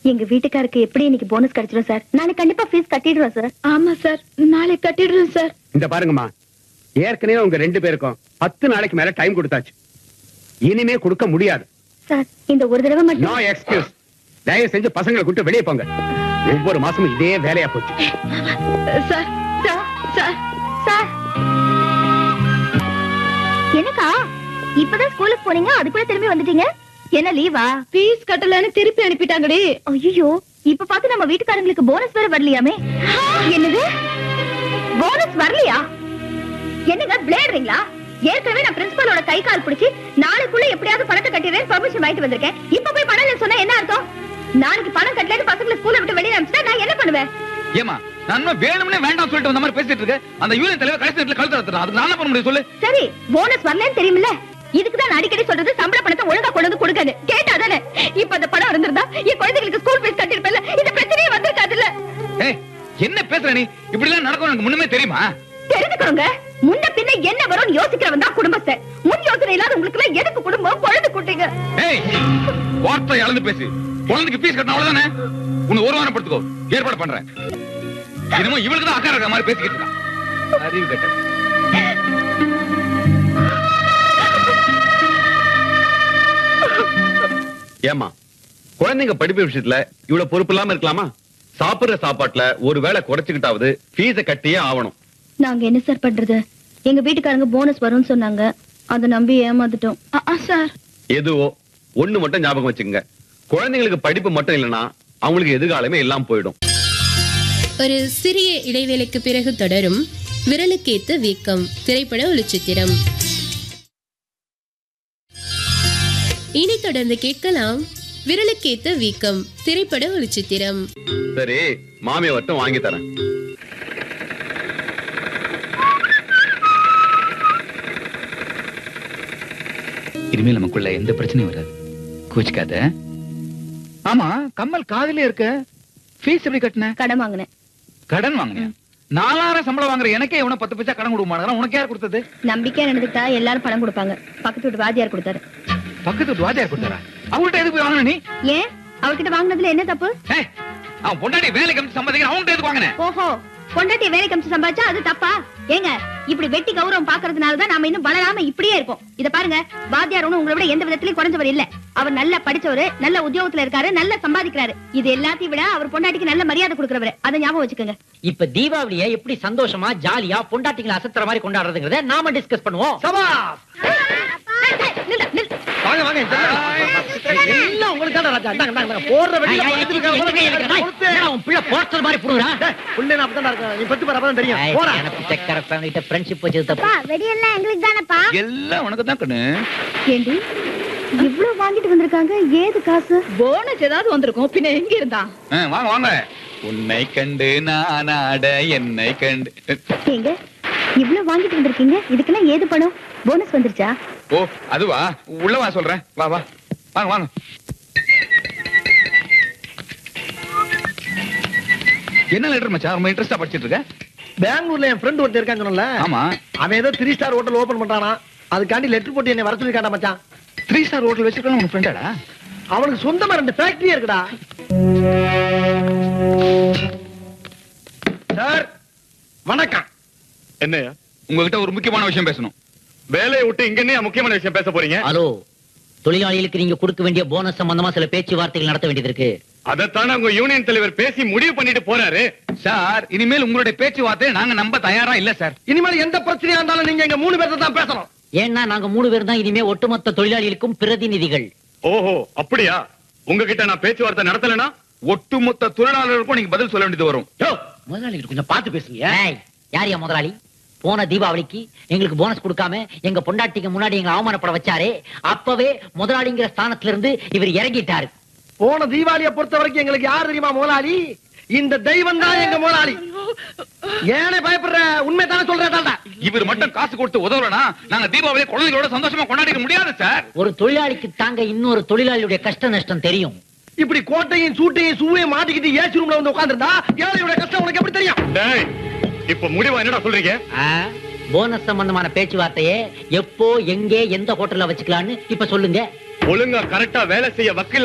எங்க வீட்டுக்காருக்கு எப்படி இன்னைக்கு போனஸ் கிடைச்சிடும் சார் நாளைக்கு கண்டிப்பா ஃபீஸ் கட்டிடுறோம் சார் ஆமா சார் நாளைக்கு கட்டிடுறோம் சார் இந்த பாருங்கம்மா ஏற்கனவே உங்க ரெண்டு பேருக்கும் பத்து நாளைக்கு மேல டைம் கொடுத்தாச்சு இனிமே கொடுக்க முடியாது சார் இந்த ஒரு தடவை நோ மட்டும் எக்ஸ்கியூஸ் தயவு செஞ்சு பசங்களை கூட்டு வெளியே போங்க ஒவ்வொரு மாசமும் இதே வேலையா போச்சு சார் சார் சார் சார் என்னக்கா இப்பதான் ஸ்கூலுக்கு போனீங்க அதுக்குள்ள திரும்பி வந்துட்டீங்க என்ன லீவா ஃபீஸ் கட்டலன்னு திருப்பி அனுப்பிட்டாங்கடி ஐயோ இப்ப பார்த்து நம்ம வீட்டுக்காரங்களுக்கு போனஸ் வேற வரலையாமே என்னது போனஸ் வரலையா என்னங்க பிளேடுறீங்களா ஏற்கனவே நான் பிரின்சிபலோட கை கால் பிடிச்சி நாளைக்குள்ள எப்படியாவது பணத்தை கட்டிடுறேன் பர்மிஷன் வாங்கிட்டு வந்திருக்கேன் இப்ப போய் பணம் இல்லைன்னு சொன்னா என்ன அர்த்தம் நாளைக்கு பணம் கட்டலன்னு பசங்களை ஸ்கூல்ல விட்டு வெளியே அனுப்பிச்சா நான் என்ன பண்ணுவேன் ஏமா நான் இன்னும் வேணும்னே வேண்டாம் சொல்லிட்டு வந்த மாதிரி பேசிட்டு இருக்கு அந்த யூனியன் தலைவர் கடைசி நேரத்துல கழுத்து எடுத்துறான் அதுக்கு நான் என்ன பண்ண முடியும் சொல்லு சரி போனஸ் வரலன்னு தெரியுமில்ல இதுக்கு தான் நான் அடிக்கடி சொல்றது சம்பள பணத்தை ஒழுங்கா கொண்டு வந்து கொடுக்காது கேட்டா தானே இப்ப அந்த பணம் இருந்திருந்தா என் குழந்தைகளுக்கு ஸ்கூல் ஃபீஸ் கட்டிருப்பேன்ல இந்த பிரச்சனையே வந்திருக்காதுல்ல ஏய் என்ன பேசுற நீ இப்படி எல்லாம் நடக்கும் எனக்கு முன்னமே தெரியுமா தெரிஞ்சுக்கோங்க முன்ன பின்ன என்ன வரும்னு யோசிக்கிறவன் தான் குடும்பத்தை முன் யோசனை இல்லாத உங்களுக்கு எல்லாம் எதுக்கு குடும்பம் குழந்தை குட்டிங்க ஏய் வார்த்தை அளந்து பேசு குழந்தைக்கு ஃபீஸ் கட்டணும் அவ்வளவுதானே உன்னை ஒரு வாரம் படுத்துக்கோ ஏற்பாடு பண்றேன் என்னமோ இவளுக்கு தான் அக்கா இருக்கிற மாதிரி பேசிக்கிட்டு இருக்கான் அறிவு கெட்ட ஏமா குழந்தைங்க படிப்பு விஷயத்துல இவ்வளவு பொறுப்பு இல்லாம இருக்கலாமா சாப்பிடுற சாப்பாட்டுல ஒரு வேளை குறைச்சுக்கிட்டாவது ஃபீஸ கட்டியே ஆவணும் நாங்க என்ன சார் பண்றது எங்க வீட்டுக்காரங்க போனஸ் வரும்னு சொன்னாங்க அதை நம்பி ஏமாந்துட்டோம் சார் எதுவோ ஒண்ணு மட்டும் ஞாபகம் வச்சுக்கோங்க குழந்தைங்களுக்கு படிப்பு மட்டும் இல்லைன்னா அவங்களுக்கு எதிர்காலமே எல்லாம் போயிடும் ஒரு சிறிய இடைவேளைக்கு பிறகு தொடரும் விரலுக்கேத்த வீக்கம் திரைப்பட ஒளிச்சித்திரம் இனி தொடர்ந்து கேட்கலாம் விரலுக்கேத்த வீக்கம் திரைப்பட ஒளிச்சித்திரம் சரி மாமியை மட்டும் வாங்கி தரேன் இனிமேல் நமக்குள்ள எந்த பிரச்சனையும் வராது கோச்சிக்காத ஆமா கம்மல் காதலே இருக்க ஃபீஸ் எப்படி கட்டின கடன் வாங்கினேன் கடன் வாங்கினியா நாலாயிரம் சம்பளம் வாங்குற எனக்கே இவனை பத்து பைசா கடன் கொடுக்க மாட்டேங்கிறான் உனக்கு யார் கொடுத்தது நம்பிக்கையா நடந்துட்டா எல்லாரும் பணம் கொடுப்பாங்க பக்கத்து வீட்டு வாத்தியார் கொடுத்தாரு பக்கத்து வீட்டு வாத்தியார் கொடுத்தாரா அவங்கள்ட்ட எதுக்கு போய் வாங்கின நீ ஏன் அவர்கிட்ட வாங்குனதுல என்ன தப்பு ஏய், அவன் பொண்டாட்டி வேலைக்கு அனுப்பிச்சு சம்பாதிக்கிற அவன்கிட்ட எதுக்கு வாங்கின ஓஹோ பொண்டாட்டி வேலைக்கு அமிச்சு சம்பாதிச்சா அது தப்பா ஏங்க இப்படி வெட்டி கௌரவம் பாக்குறதுனால தான் நாம இன்னும் வளராம இப்படியே இருக்கோம் இத பாருங்க வாத்தியார் ஒண்ணும் உங்களை விட எந்த விதத்திலயும் குறைஞ்சவர் இல்ல அவர் நல்லா படிச்சவரு நல்ல உத்தியோகத்துல இருக்காரு நல்லா சம்பாதிக்கிறாரு இது எல்லாத்தையும் விட அவர் பொண்டாட்டிக்கு நல்ல மரியாதை கொடுக்கறவரு அதை ஞாபகம் வச்சுக்கோங்க இப்ப தீபாவளிய எப்படி சந்தோஷமா ஜாலியா பொண்டாட்டிங்களை அசத்துற மாதிரி கொண்டாடுறதுங்கிறத நாம டிஸ்கஸ் பண்ணுவோம் நில்லு, நில்லு. வாங்க வாங்க எல்லாம் உங்களுக்கு தான் ராஜா இந்தாங்க, இந்தாங்க, இந்தாங்க. போடுற ஐயா, வெடியில ஐயா, படுத்துட்டு எங்க இருக்க, கையில இருக்கு? கொடுத்து. என்னடா, உன் பிள்ளை போஸ்டர் மாதிரி புடுங்குறா? டேய், புள்ளை நான் அப்படித்தான் இருக்கேன். நீ பத்து பேர் அப்பதான் தெரியும் ஐய், போடா எனக்கு சக்கரை family கிட்ட friendship வச்சது தப்பு. வெடியெல்லாம் எங்களுக்கு தானப்பா எல்லாம் உனக்கு தான் கண்ணு ஏண்டி இவ்ளோ வாங்கிட்டு வந்திருக்காங்க ஏது காசு போனஸ் ஏதாவது வந்திருக்கும் பின்ன எங்க இருந்தா ஆ, வாங்க வாங்க உன்னை கண்டு நான் ஆட என்னை கண்டு ஏங்க இவ்ளோ வாங்கிட்டு வந்திருக்கீங்க இதுக்கெல்லாம் ஏது பணம் போனஸ் வந்துருச்சா ஓ அதுவா உள்ள வா சொல்றேன் வா வா வாங்க வாங்க என்ன லெட்டர் மச்சான் ரொம்ப இன்ட்ரெஸ்டா படிச்சிட்டு இருக்க பெங்களூர்ல என் ஃப்ரெண்ட் ஒருத்தர் இருக்கான்னு சொன்னல ஆமா அவன் ஏதோ த்ரீ ஸ்டார் ஹோட்டல் ஓபன் பண்றானா அதுக்காண்டி லெட்டர் போட்டு என்னை வர சொல்லிருக்காண்டா மச்சான் த்ரீ ஸ்டார் ஹோட்டல் வச்சிருக்கா உங்க ஃப்ரெண்டாடா அவனுக்கு சொந்தமா ரெண்டு ஃபேக்டரியே இருக்குடா சார் வணக்கம் என்னையா உங்ககிட்ட ஒரு முக்கியமான விஷயம் பேசணும் வேலையை விட்டு இங்க என்ன முக்கியமான விஷயம் பேச போறீங்க ஹலோ தொழிலாளிகளுக்கு நீங்க கொடுக்க வேண்டிய போனஸ் சம்பந்தமா சில பேச்சுவார்த்தைகள் நடத்த வேண்டியது இருக்கு அதைத்தானே உங்க யூனியன் தலைவர் பேசி முடிவு பண்ணிட்டு போறாரு சார் இனிமேல் உங்களுடைய பேச்சுவார்த்தையை நாங்க நம்ப தயாரா இல்ல சார் இனிமேல் எந்த பிரச்சனையா இருந்தாலும் நீங்க எங்க மூணு பேர்த்த தான் பேசணும் ஏன்னா நாங்க மூணு பேர் தான் இனிமே ஒட்டுமொத்த தொழிலாளிகளுக்கும் பிரதிநிதிகள் ஓஹோ அப்படியா உங்ககிட்ட நான் பேச்சுவார்த்தை நடத்தலைன்னா ஒட்டுமொத்த தொழிலாளர்களுக்கும் நீங்க பதில் சொல்ல வேண்டியது வரும் யோ முதலாளிகிட்ட கொஞ்சம் பார்த்து பேசுங்க ஏய், யார் யா முதலாளி போன தீபாவளிக்கு எங்களுக்கு போனஸ் கொடுக்காம எங்க பொண்டாட்டிக்கு முன்னாடி எங்களை அவமானப்பட வச்சாரே அப்பவே முதலாளிங்கிற ஸ்தானத்துல இருந்து இவர் இறங்கிட்டாரு போன தீபாவளியை பொறுத்த வரைக்கும் எங்களுக்கு யார் தெரியுமா முதலாளி இந்த தெய்வம் தான் எங்க முதலாளி ஏனே பயப்படுற உண்மை தானே சொல்றேன் இவர் மட்டும் காசு கொடுத்து உதவலனா நாங்க தீபாவளி குழந்தைகளோட சந்தோஷமா கொண்டாடிக்க முடியாது சார் ஒரு தொழிலாளிக்கு தாங்க இன்னொரு தொழிலாளியுடைய கஷ்ட நஷ்டம் தெரியும் இப்படி கோட்டையும் சூட்டையும் சூவையும் மாட்டிக்கிட்டு ஏசி ரூம்ல வந்து உட்கார்ந்திருந்தா ஏழையோட கஷ்டம் உனக்கு எப்படி தெரியும் டேய் இப்ப முடிவா என்னடா சொல்றீங்க ஆ, போனஸ் சம்பந்தமான பேச்சுவார்த்தையை எப்போ எங்கே எந்த ஹோட்டல்ல வச்சுக்கலாம்னு இப்ப சொல்லுங்க ஒழுங்கா கரெக்டா வேலை செய்ய வக்கீல்